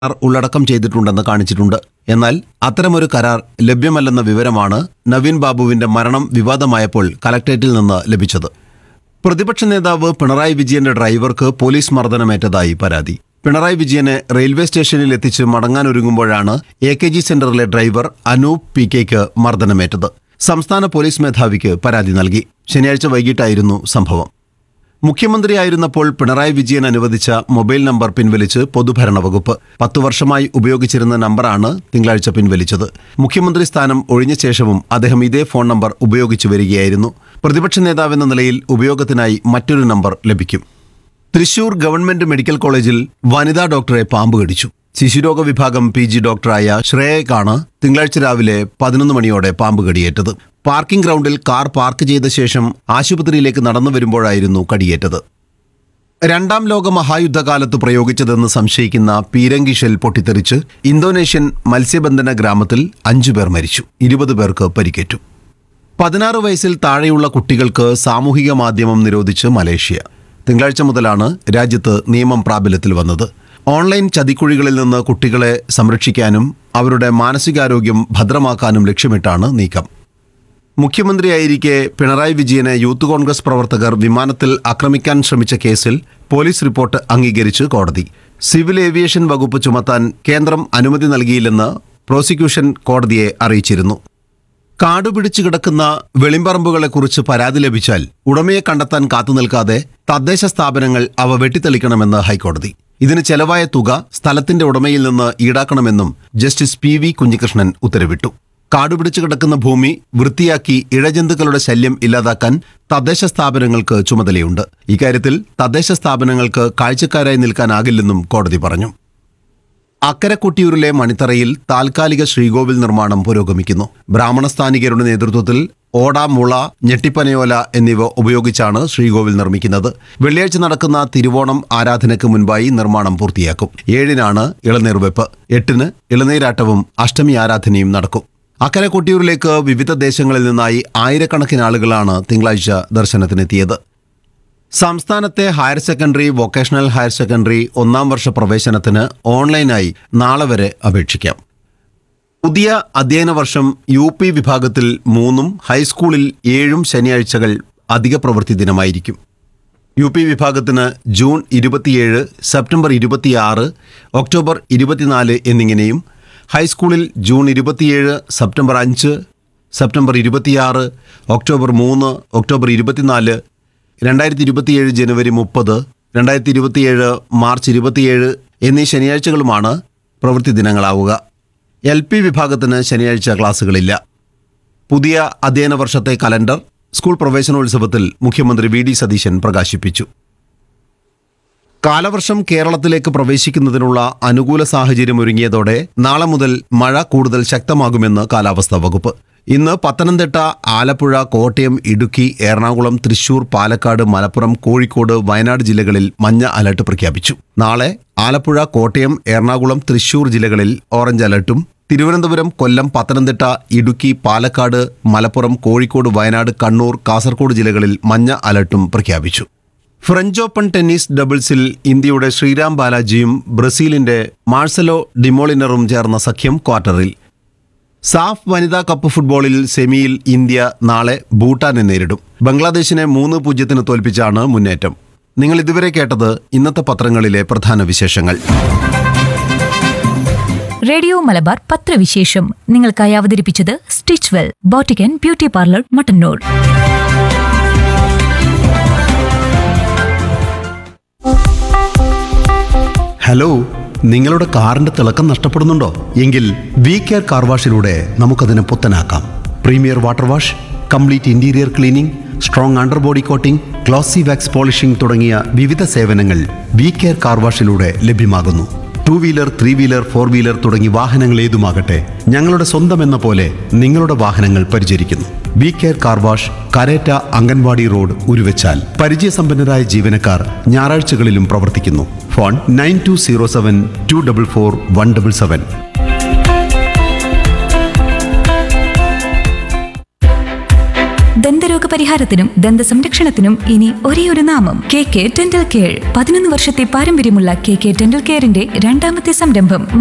കരാർ ഉള്ളടക്കം ചെയ്തിട്ടുണ്ടെന്ന് കാണിച്ചിട്ടുണ്ട് എന്നാൽ അത്തരമൊരു കരാർ ലഭ്യമല്ലെന്ന വിവരമാണ് നവീൻ ബാബുവിന്റെ മരണം വിവാദമായപ്പോൾ കലക്ടറേറ്റിൽ നിന്ന് ലഭിച്ചത് പ്രതിപക്ഷ നേതാവ് പിണറായി വിജയന്റെ ഡ്രൈവർക്ക് പോലീസ് മർദ്ദനമേറ്റതായി പരാതി പിണറായി വിജയനെ റെയിൽവേ സ്റ്റേഷനിൽ എത്തിച്ച് മടങ്ങാനൊരുങ്ങുമ്പോഴാണ് എ കെ ജി സെന്ററിലെ ഡ്രൈവർ അനൂപ് പി കെക്ക് മർദ്ദനമേറ്റത് സംസ്ഥാന പോലീസ് മേധാവിക്ക് പരാതി നൽകി ശനിയാഴ്ച വൈകിട്ടായിരുന്നു സംഭവം മുഖ്യമന്ത്രിയായിരുന്നപ്പോൾ പിണറായി വിജയൻ അനുവദിച്ച മൊബൈൽ നമ്പർ പിൻവലിച്ച് പൊതുഭരണ വകുപ്പ് പത്തു വർഷമായി ഉപയോഗിച്ചിരുന്ന നമ്പറാണ് തിങ്കളാഴ്ച പിൻവലിച്ചത് മുഖ്യമന്ത്രി സ്ഥാനം ഒഴിഞ്ഞ ശേഷവും അദ്ദേഹം ഇതേ ഫോൺ നമ്പർ ഉപയോഗിച്ചു വരികയായിരുന്നു പ്രതിപക്ഷ നേതാവെന്ന നിലയിൽ ഉപയോഗത്തിനായി മറ്റൊരു നമ്പർ ലഭിക്കും തൃശൂർ ഗവൺമെന്റ് മെഡിക്കൽ കോളേജിൽ വനിതാ ഡോക്ടറെ പാമ്പ് കടിച്ചു ശിശുരോഗ വിഭാഗം പി ജി ഡോക്ടറായ ശ്രേയക്കാണ് തിങ്കളാഴ്ച രാവിലെ പതിനൊന്ന് മണിയോടെ പാമ്പ് കടിയേറ്റത് പാർക്കിംഗ് ഗ്രൗണ്ടിൽ കാർ പാർക്ക് ചെയ്ത ശേഷം ആശുപത്രിയിലേക്ക് നടന്നു വരുമ്പോഴായിരുന്നു കടിയേറ്റത് രണ്ടാം ലോക മഹായുദ്ധകാലത്ത് പ്രയോഗിച്ചതെന്ന് സംശയിക്കുന്ന പീരങ്കി ഷെൽ പൊട്ടിത്തെറിച്ച് ഇന്തോനേഷ്യൻ മത്സ്യബന്ധന ഗ്രാമത്തിൽ അഞ്ചുപേർ മരിച്ചു ഇരുപത് പേർക്ക് പരിക്കേറ്റു പതിനാറ് വയസ്സിൽ താഴെയുള്ള കുട്ടികൾക്ക് സാമൂഹിക മാധ്യമം നിരോധിച്ച് മലേഷ്യ തിങ്കളാഴ്ച മുതലാണ് രാജ്യത്ത് നിയമം പ്രാബല്യത്തിൽ വന്നത് ഓൺലൈൻ ചതിക്കുഴികളിൽ നിന്ന് കുട്ടികളെ സംരക്ഷിക്കാനും അവരുടെ മാനസികാരോഗ്യം ഭദ്രമാക്കാനും ലക്ഷ്യമിട്ടാണ് നീക്കം മുഖ്യമന്ത്രിയായിരിക്കെ പിണറായി വിജയനെ യൂത്ത് കോൺഗ്രസ് പ്രവർത്തകർ വിമാനത്തിൽ ആക്രമിക്കാൻ ശ്രമിച്ച കേസിൽ പോലീസ് റിപ്പോർട്ട് അംഗീകരിച്ച് കോടതി സിവിൽ ഏവിയേഷൻ വകുപ്പ് ചുമത്താൻ കേന്ദ്രം അനുമതി നൽകിയില്ലെന്ന് പ്രോസിക്യൂഷൻ കോടതിയെ അറിയിച്ചിരുന്നു കാടുപിടിച്ചു കിടക്കുന്ന വെളിമ്പറമ്പുകളെക്കുറിച്ച് പരാതി ലഭിച്ചാൽ ഉടമയെ കണ്ടെത്താൻ കാത്തുനിൽക്കാതെ തദ്ദേശ സ്ഥാപനങ്ങൾ അവ വെട്ടിത്തെളിക്കണമെന്ന് ഹൈക്കോടതി ഇതിന് ചെലവായ തുക സ്ഥലത്തിന്റെ ഉടമയിൽ നിന്ന് ഈടാക്കണമെന്നും ജസ്റ്റിസ് പി വി കുഞ്ഞികൃഷ്ണൻ ഉത്തരവിട്ടു കാടുപിടിച്ചു കിടക്കുന്ന ഭൂമി വൃത്തിയാക്കി ഇഴജന്തുക്കളുടെ ശല്യം ഇല്ലാതാക്കാൻ തദ്ദേശ സ്ഥാപനങ്ങൾക്ക് ചുമതലയുണ്ട് ഇക്കാര്യത്തിൽ തദ്ദേശ സ്ഥാപനങ്ങൾക്ക് കാഴ്ചക്കാരായി നിൽക്കാനാകില്ലെന്നും കോടതി പറഞ്ഞു അക്കരക്കൊട്ടിയൂരിലെ മണിത്തറയിൽ താൽക്കാലിക ശ്രീകോവിൽ നിർമ്മാണം പുരോഗമിക്കുന്നു ബ്രാഹ്മണ സ്ഥാനികരുടെ നേതൃത്വത്തിൽ ഓട മുള ഞെട്ടിപ്പനയോല എന്നിവ ഉപയോഗിച്ചാണ് ശ്രീകോവിൽ നിർമ്മിക്കുന്നത് വെള്ളിയാഴ്ച നടക്കുന്ന തിരുവോണം ആരാധനയ്ക്ക് മുൻപായി നിർമ്മാണം പൂർത്തിയാക്കും ഏഴിനാണ് ഇളനീർവെപ്പ് എട്ടിന് ഇളനീരാട്ടവും അഷ്ടമി ആരാധനയും നടക്കും അക്കരെ കൊട്ടിയൂരിലേക്ക് വിവിധ ദേശങ്ങളിൽ നിന്നായി ആയിരക്കണക്കിന് ആളുകളാണ് തിങ്കളാഴ്ച ദർശനത്തിനെത്തിയത് സംസ്ഥാനത്തെ higher secondary vocational higher secondary ഒന്നാം വർഷ പ്രവേശനത്തിന് ഓൺലൈനായി നാളെ വരെ അപേക്ഷിക്കാം പുതിയ അധ്യയന വർഷം യു പി വിഭാഗത്തിൽ മൂന്നും ഹൈസ്കൂളിൽ ഏഴും ശനിയാഴ്ചകൾ അധിക പ്രവൃത്തി ദിനമായിരിക്കും യു പി വിഭാഗത്തിന് ജൂൺ ഇരുപത്തിയേഴ് സെപ്റ്റംബർ ഇരുപത്തിയാറ് ഒക്ടോബർ ഇരുപത്തിനാല് എന്നിങ്ങനെയും ഹൈസ്കൂളിൽ ജൂൺ ഇരുപത്തിയേഴ് സെപ്റ്റംബർ അഞ്ച് സെപ്റ്റംബർ ഇരുപത്തിയാറ് ഒക്ടോബർ മൂന്ന് ഒക്ടോബർ ഇരുപത്തിനാല് രണ്ടായിരത്തി ഇരുപത്തിയേഴ് ജനുവരി മുപ്പത് രണ്ടായിരത്തി ഇരുപത്തിയേഴ് മാർച്ച് ഇരുപത്തിയേഴ് എന്നീ ശനിയാഴ്ചകളുമാണ് പ്രവൃത്തി ദിനങ്ങളാവുക എൽ പി വിഭാഗത്തിന് ശനിയാഴ്ച ക്ലാസുകളില്ല പുതിയ അധ്യയന വർഷത്തെ കലണ്ടർ സ്കൂൾ പ്രവേശനോത്സവത്തിൽ മുഖ്യമന്ത്രി വി ഡി സതീശൻ പ്രകാശിപ്പിച്ചു കാലവർഷം കേരളത്തിലേക്ക് പ്രവേശിക്കുന്നതിനുള്ള അനുകൂല സാഹചര്യം ഒരുങ്ങിയതോടെ നാളെ മുതൽ മഴ കൂടുതൽ ശക്തമാകുമെന്ന് കാലാവസ്ഥാ വകുപ്പ് ഇന്ന് പത്തനംതിട്ട ആലപ്പുഴ കോട്ടയം ഇടുക്കി എറണാകുളം തൃശൂർ പാലക്കാട് മലപ്പുറം കോഴിക്കോട് വയനാട് ജില്ലകളിൽ മഞ്ഞ അലർട്ട് പ്രഖ്യാപിച്ചു നാളെ ആലപ്പുഴ കോട്ടയം എറണാകുളം തൃശൂർ ജില്ലകളിൽ ഓറഞ്ച് അലർട്ടും തിരുവനന്തപുരം കൊല്ലം പത്തനംതിട്ട ഇടുക്കി പാലക്കാട് മലപ്പുറം കോഴിക്കോട് വയനാട് കണ്ണൂർ കാസർഗോഡ് ജില്ലകളിൽ മഞ്ഞ അലർട്ടും പ്രഖ്യാപിച്ചു ഫ്രഞ്ച് ഓപ്പൺ ടെന്നീസ് ഡബിൾസിൽ ഇന്ത്യയുടെ ശ്രീരാം ബാലാജിയും ബ്രസീലിന്റെ മാർസലോ ഡിമോളിനറും ചേർന്ന സഖ്യം ക്വാർട്ടറിൽ സാഫ് വനിതാ കപ്പ് ഫുട്ബോളിൽ സെമിയിൽ ഇന്ത്യ നാളെ ഭൂട്ടാനെ നേരിടും ബംഗ്ലാദേശിനെ മൂന്ന് പൂജ്യത്തിന് തോൽപ്പിച്ചാണ് മുന്നേറ്റം നിങ്ങൾ ഇതുവരെ കേട്ടത് ഇന്നത്തെ പത്രങ്ങളിലെ പ്രധാന വിശേഷങ്ങൾ റേഡിയോ മലബാർ പത്രവിശേഷം നിങ്ങൾക്കായി അവതരിപ്പിച്ചത് സ്റ്റിച്ച് വെൽ ബോട്ടിക്കൻ ബ്യൂട്ടി പാർലർ മട്ടന്നൂർ ഹലോ നിങ്ങളുടെ കാറിന്റെ തിളക്കം നഷ്ടപ്പെടുന്നുണ്ടോ എങ്കിൽ വി കെയർ കാർ വാഷിലൂടെ നമുക്കതിനെ പുത്തനാക്കാം premier water wash complete interior cleaning strong under body coating glossy wax polishing തുടങ്ങിയ വിവിധ സേവനങ്ങൾ വി കെയർ കാർ വാഷിലൂടെ ലഭ്യമാകുന്നു two wheeler three wheeler four wheeler തുടങ്ങി വാഹനങ്ങൾ ഏതുമാകട്ടെ ഞങ്ങളുടെ സ്വന്തം എന്ന പോലെ നിങ്ങളുടെ വാഹനങ്ങൾ പരിചരിക്കുന്നു V care car wash Karetta anganwadi road Uruvachal പരിചയസമ്പന്നരായ ജീവനക്കാർ ഞായറാഴ്ചകളിലും പ്രവർത്തിക്കുന്നു phone nine two zero seven two double four one double seven ദന്തരോഗ പരിഹാരത്തിനും ദന്ത സംരക്ഷണത്തിനും ഇനി ഒരേ ഒരു നാമം കെ കെ ഡെന്റൽ കെയർ പതിനൊന്ന് വർഷത്തെ പാരമ്പര്യമുള്ള കെ കെ ഡെന്റൽ കെയറിന്റെ രണ്ടാമത്തെ സംരംഭം